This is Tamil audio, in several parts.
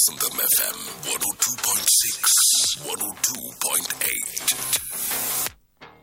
Vasantham FM 102.6, 102.8.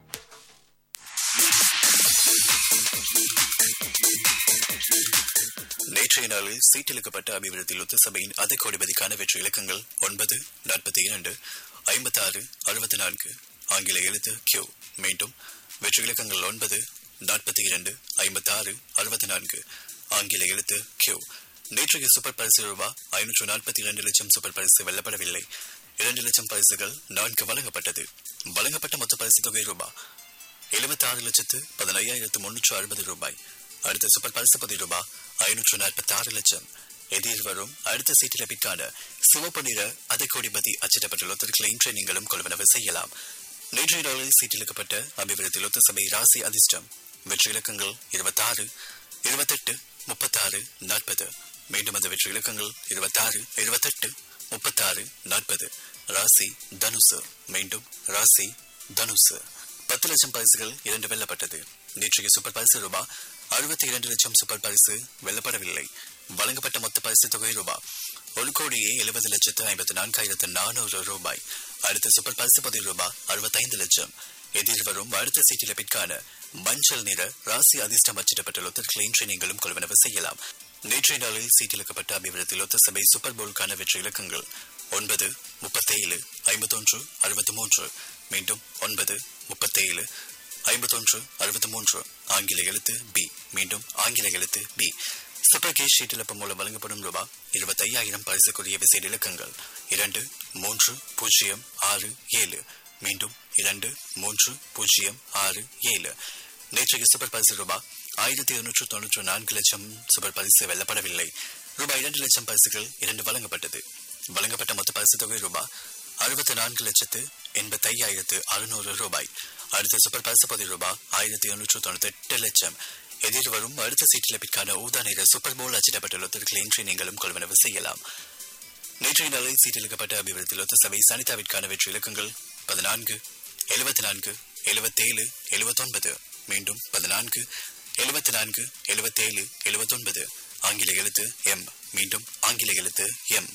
நேற்றைய நாளில் சீட்டிழுக்கப்பட்ட அபிவிருத்தி லொத்து சபையின் அதை கோடிபதிக்கான வெற்றி இலக்கங்கள் ஒன்பது நாற்பத்தி இரண்டு ஐம்பத்தி ஆறு அறுபத்தி நான்கு ஆங்கில எழுத்து கியூ மீண்டும் வெற்றி இலக்கங்கள் ஒன்பது நாற்பத்தி இரண்டு ஐம்பத்தி ஆறு அறுபத்தி நான்கு ஆங்கில எழுத்து கியூ நேற்றைய சூப்பர் பரிசு ரூபாய் ஐநூற்று நாற்பத்தி இரண்டு லட்சம் சூப்பர் பரிசு வெல்லப்படவில்லை இரண்டு லட்சம் பரிசுகள் நான்கு வழங்கப்பட்டது வழங்கப்பட்ட மொத்த பரிசு தொகை ரூபாய் எழுபத்தி ஆறு லட்சத்து பதினையாயிரத்து முன்னூற்று அறுபது ரூபாய் அடுத்த சூப்பர் பரிசு பதி ரூபாய் ஐநூற்று நாற்பத்தி ஆறு லட்சம் எதிர் வரும் அடுத்த சீட்டிலப்பிற்கான சிவப்பு நிற அதை கோடிபதி அச்சிடப்பட்டுள்ள ஒத்தர்களை இன்றைய நீங்களும் கொள்வனவு செய்யலாம் நேற்றைய நாளில் சீட்டிலுக்கப்பட்ட அபிவிருத்தி லொத்த சபை ராசி அதிர்ஷ்டம் வெற்றி இலக்கங்கள் இருபத்தாறு இருபத்தெட்டு முப்பத்தாறு நாற்பது மீண்டும் அந்த வெற்றி இலக்கங்கள் இருபத்தாறு இருபத்தெட்டு முப்பத்தாறு நாற்பது ராசி தனுசு மீண்டும் ராசி தனுசு பத்து லட்சம் பரிசுகள் இரண்டு வெல்லப்பட்டது நேற்றைய சூப்பர் பரிசு ரூபாய் அறுபத்தி இரண்டு லட்சம் சூப்பர் பரிசு வெல்லப்படவில்லை வழங்கப்பட்ட மொத்த பரிசு தொகை ரூபாய் ஒரு கோடியே எழுபது லட்சத்து ஐம்பத்தி நான்காயிரத்து நானூறு ரூபாய் அடுத்த சூப்பர் பரிசு பதி ரூபாய் அறுபத்தைந்து லட்சம் எதிர்வரும் அடுத்த சீட்டிலப்பிற்கான மஞ்சள் நிற ராசி அதிர்ஷ்டம் அச்சிடப்பட்ட லொத்தர்களை இன்று நீங்களும் கொள்வனவு செய்யலாம் நேற்றைய நாளில் சீட்டிலுக்கப்பட்ட அபிவிருத்தி லொத்த சபை சூப்பர் போலுக்கான வெற்றி இலக்கங்கள் ஒன்பது முப்பத்தேழு ஐம்பத்தொன்று அறுபத்தி மூன்று மீண்டும் ஒன்பது முப்பத்தேழு ஐம்பத்தொன்று அறுபத்தி மூன்று ஆங்கில எழுத்து பி மீண்டும் ஆங்கில எழுத்து பி சூப்பர் கேஷ் ஷீட்டிழப்பு மூலம் வழங்கப்படும் ரூபாய் இருபத்தையாயிரம் பரிசுக்குரிய விசேட இலக்கங்கள் இரண்டு மூன்று பூஜ்ஜியம் ஆறு ஏழு மீண்டும் இரண்டு மூன்று பூஜ்ஜியம் ஆறு ஏழு நேற்றைய சூப்பர் பரிசு ரூபாய் ஆயிரத்தி இருநூற்று தொன்னூற்று நான்கு லட்சம் சூப்பர் பரிசு வெல்லப்படவில்லை ரூபாய் இரண்டு லட்சம் பரிசுகள் இரண்டு வழங்கப்பட்டது வழங்கப்பட்ட மொத்த பரிசு தொகை ரூபாய் அறுபத்தி நான்கு லட்சத்து எண்பத்தி ஐயாயிரத்து அறுநூறு ரூபாய் அடுத்த சூப்பர் பரிசு பதி ரூபாய் ஆயிரத்தி இருநூற்று தொண்ணூத்தி எட்டு லட்சம் எதிர்வரும் அடுத்த சீட்டிலப்பிற்கான ஊதா நிற சூப்பர் போல் அச்சிடப்பட்டுள்ள ஒத்தர்களை இன்று நீங்களும் கொள்வனவு செய்யலாம் நேற்றைய நாளில் சீட்டிலுக்கப்பட்ட அபிவிருத்தி லொத்த சபை சனிதாவிற்கான வெற்றி இலக்கங்கள் பதினான்கு எழுபத்தி நான்கு எழுபத்தேழு எழுபத்தொன்பது மீண்டும் பதினான்கு எழுபத்தி நான்கு எழுபத்தேழு எழுபத்தொன்பது ஆங்கில எழுத்து எம் மீண்டும் ஆங்கில எழுத்து எம்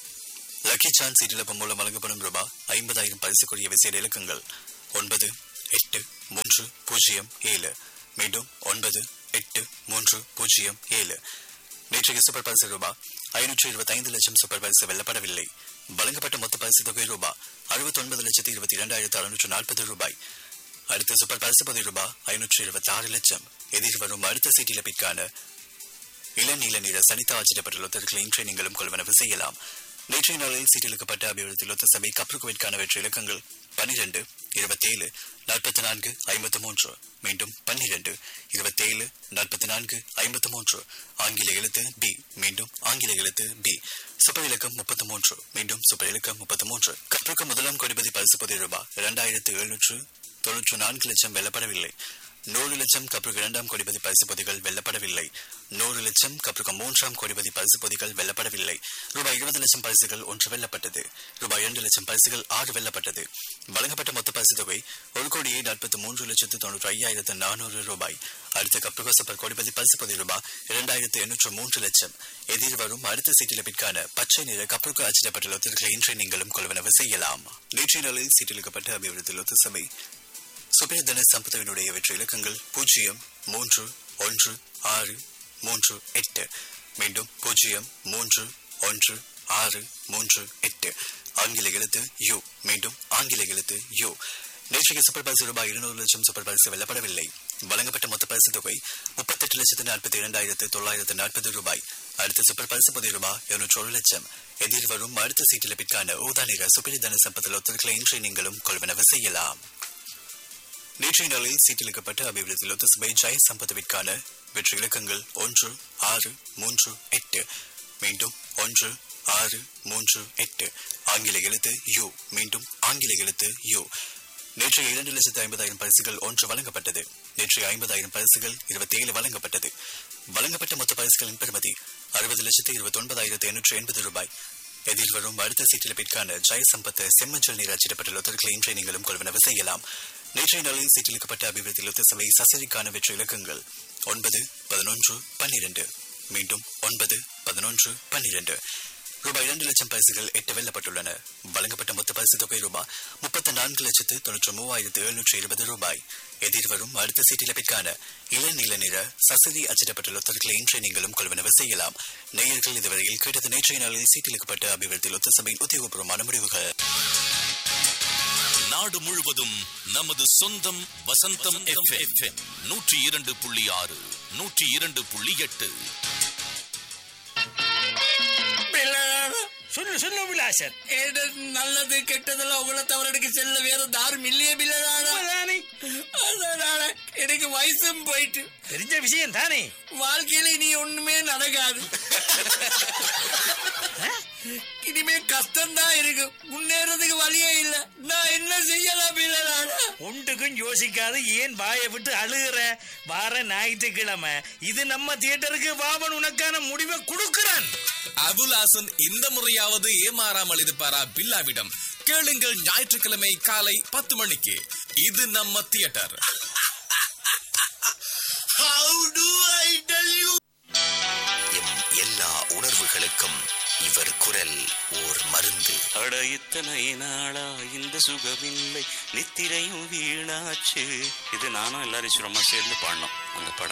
லக்கி சான்ஸ் சீட்டிழப்பு மூலம் வழங்கப்படும் ரூபாய் ஐம்பதாயிரம் பரிசுக்குரிய விசேட இலக்கங்கள் ஒன்பது எட்டு மூன்று பூஜ்ஜியம் ஏழு மீண்டும் ஒன்பது எட்டு மூன்று பூஜ்ஜியம் ஏழு நேற்றைய சூப்பர் பரிசு ரூபாய் ஐநூற்று இருபத்தி ஐந்து லட்சம் சூப்பர் பரிசு வெல்லப்படவில்லை வழங்கப்பட்ட மொத்த பரிசு தொகை ரூபாய் அறுபத்தி ஒன்பது லட்சத்தி இருபத்தி இரண்டாயிரத்து அறுநூற்று நாற்பது ரூபாய் அடுத்த சூப்பர் பரிசு பதி ரூபாய் ஐநூற்று இருபத்தி ஆறு லட்சம் எதிர்வரும் அடுத்த சீட்டிலப்பிற்கான இளநீல நிற சனிதா அச்சிடப்பட்டுள்ள ஒத்தர்களை இன்றைய நீங்களும் கொள்வனவு செய்யலாம் நேற்றைய நாளில் சீட்டிலுக்கப்பட்ட அபிவிருத்தி லொத்த சபை கப்ருக்குவிற்கான வெற்றி இலக்கங்கள் பனிரெண்டு இருபத்தேழு நாற்பத்தி நான்கு ஐம்பத்தி மூன்று மீண்டும் பன்னிரண்டு இருபத்தேழு நாற்பத்தி நான்கு ஐம்பத்தி மூன்று ஆங்கில எழுத்து பி மீண்டும் ஆங்கில எழுத்து பி சூப்பர் இலக்கம் முப்பத்தி மூன்று மீண்டும் சூப்பர் இலக்கம் முப்பத்தி மூன்று கப்ருக்கு முதலாம் கொடிபதி பரிசு பதி ரூபாய் இரண்டாயிரத்து எழுநூற்று தொன்னூற்று நான்கு லட்சம் வெல்லப்படவில்லை நூறு லட்சம் கப்ருக்கு இரண்டாம் கோடிபதி பரிசு பொதிகள் வெல்லப்படவில்லை நூறு லட்சம் கப்ருக்கு மூன்றாம் கோடிபதி பரிசு பொதிகள் வெல்லப்படவில்லை ரூபாய் இருபது லட்சம் பரிசுகள் ஒன்று வெல்லப்பட்டது ரூபாய் இரண்டு லட்சம் பரிசுகள் ஆறு வெல்லப்பட்டது வழங்கப்பட்ட மொத்த பரிசு தொகை ஒரு கோடியே நாற்பத்தி மூன்று லட்சத்து தொண்ணூற்றி ஐயாயிரத்து நானூறு ரூபாய் அடுத்த கப்ருக சூப்பர் கோடிபதி பரிசு பொதி ரூபாய் இரண்டாயிரத்து எண்ணூற்று மூன்று லட்சம் எதிர்வரும் அடுத்த சீட்டிலப்பிற்கான பச்சை நிற கப்ருக்கு அச்சிடப்பட்டுள்ள ஒத்துழைகளை இன்று நீங்களும் கொள்வனவு செய்யலாம் நேற்றைய நாளில் சீட்டிலுக்கப்பட்ட அபிவிருத்தி லொத்து சபை சுபேதன சம்பதவினுடைய வெற்றி இலக்கங்கள் பூஜ்ஜியம் மூன்று ஒன்று ஆறு மூன்று எட்டு மீண்டும் பூஜ்ஜியம் மூன்று ஒன்று ஆறு மூன்று எட்டு ஆங்கில எழுத்து யு மீண்டும் ஆங்கில எழுத்து யு நேற்றைய சூப்பர் பரிசு ரூபாய் இருநூறு லட்சம் சூப்பர் பரிசு வெல்லப்படவில்லை வழங்கப்பட்ட மொத்த பரிசு தொகை முப்பத்தெட்டு லட்சத்து நாற்பத்தி இரண்டாயிரத்து தொள்ளாயிரத்து நாற்பது ரூபாய் அடுத்த சூப்பர் பரிசு பதி ரூபாய் இருநூற்று ஒரு லட்சம் எதிர்வரும் அடுத்த சீட்டிலப்பிற்கான ஊதா நிற சுபரிதன சம்பத்தில் ஒத்துழைகளை இன்று நீங்களும் கொள்வனவு செய்யலாம் நேற்றைய நாளில் சீட்டிலுக்கப்பட்ட அபிவிருத்தி லொத்த சபை ஜெய சம்பதவிற்கான வெற்றி இலக்கங்கள் ஒன்று ஆறு மூன்று எட்டு மீண்டும் ஒன்று ஆறு மூன்று எட்டு ஆங்கில எழுத்து யு மீண்டும் ஆங்கில எழுத்து யு நேற்றைய இரண்டு லட்சத்து ஐம்பதாயிரம் பரிசுகள் ஒன்று வழங்கப்பட்டது நேற்றைய ஐம்பதாயிரம் பரிசுகள் இருபத்தி ஏழு வழங்கப்பட்டது வழங்கப்பட்ட மொத்த பரிசுகளின் பெறுமதி அறுபது லட்சத்து இருபத்தி ஒன்பதாயிரத்து எண்ணூற்று எண்பது ரூபாய் எதிர்வரும் அடுத்த சீட்டிலப்பிற்கான ஜெய சம்பத் செம்மஞ்சள் நீர் அச்சிடப்பட்டுள்ள ஒத்தர்களை இன்றைய நீங்களும் கொள்வனவு செய்யலாம் நேற்றைய நாளில் சீட்டிலுக்கப்பட்ட அபிவிருத்தி லொத்த சபை சசரிக்கான வெற்றி இலக்கங்கள் ஒன்பது பதினொன்று பன்னிரண்டு மீண்டும் ஒன்பது பதினொன்று பன்னிரண்டு ரூபாய் இரண்டு லட்சம் பரிசுகள் எட்டு வெல்லப்பட்டுள்ளன வழங்கப்பட்ட மொத்த பரிசு தொகை ரூபாய் முப்பத்தி நான்கு லட்சத்து தொன்னூற்றி மூவாயிரத்து எழுநூற்றி இருபது ரூபாய் எதிர்வரும் அடுத்த சீட்டிலப்பிற்கான இளநீல நிற சசதி அச்சிடப்பட்டுள்ள ஒத்தர்களை இன்றைய நீங்களும் கொள்வனவு செய்யலாம் நேயர்கள் இதுவரையில் கேட்டது நேற்றைய நாளில் சீட்டிலுக்கப்பட்ட அபிவிருத்தி ஒத்த சபையின் உத்தியோகபூர்வமான முடிவுகள் நாடு முழுவதும் நமது சொந்தம் வசந்தம் எஃப்எம் நூற்றி இரண்டு புள்ளி ஆறு நூற்றி இரண்டு புள்ளி எட்டு சொல்லு சொல்லு விலாசன் ஏடு நல்லது கெட்டதெல்லாம் உங்களை தவிர எனக்கு செல்ல வேற தாரும் இல்லையே பிள்ளைதானா தானே அதனால எனக்கு வயசும் போயிட்டு தெரிஞ்ச விஷயம் தானே வாழ்க்கையில இனி ஒண்ணுமே நடக்காது இனிமே கஷ்டம்தான் இருக்கு முன்னேறதுக்கு வழியே இல்ல நான் என்ன செய்யலாம் பிள்ளைதானா ஒன்றுக்கும் யோசிக்காது ஏன் வாயை விட்டு அழுகிற வார ஞாயிற்றுக்கிழமை இது நம்ம தியேட்டருக்கு பாபன் உனக்கான முடிவை கொடுக்கிறான் அபுலாசன் இந்த முறையாவது ஏமாறாமல் இருப்பாரா பில்லாவிடம் கேளுங்கள் ஞாயிற்றுக்கிழமை காலை பத்து மணிக்கு இது நம்ம தியேட்டர் எம் எல்லா உணர்வுகளுக்கும் இவர் குரல் ஓர் மருந்து அட இத்தனை நாளா இந்த சுகமில்லை நித்திரையும் வீணாச்சு இது நானும் எல்லாரும் சுரமா சேர்ந்து பாடினோம் அந்த படம்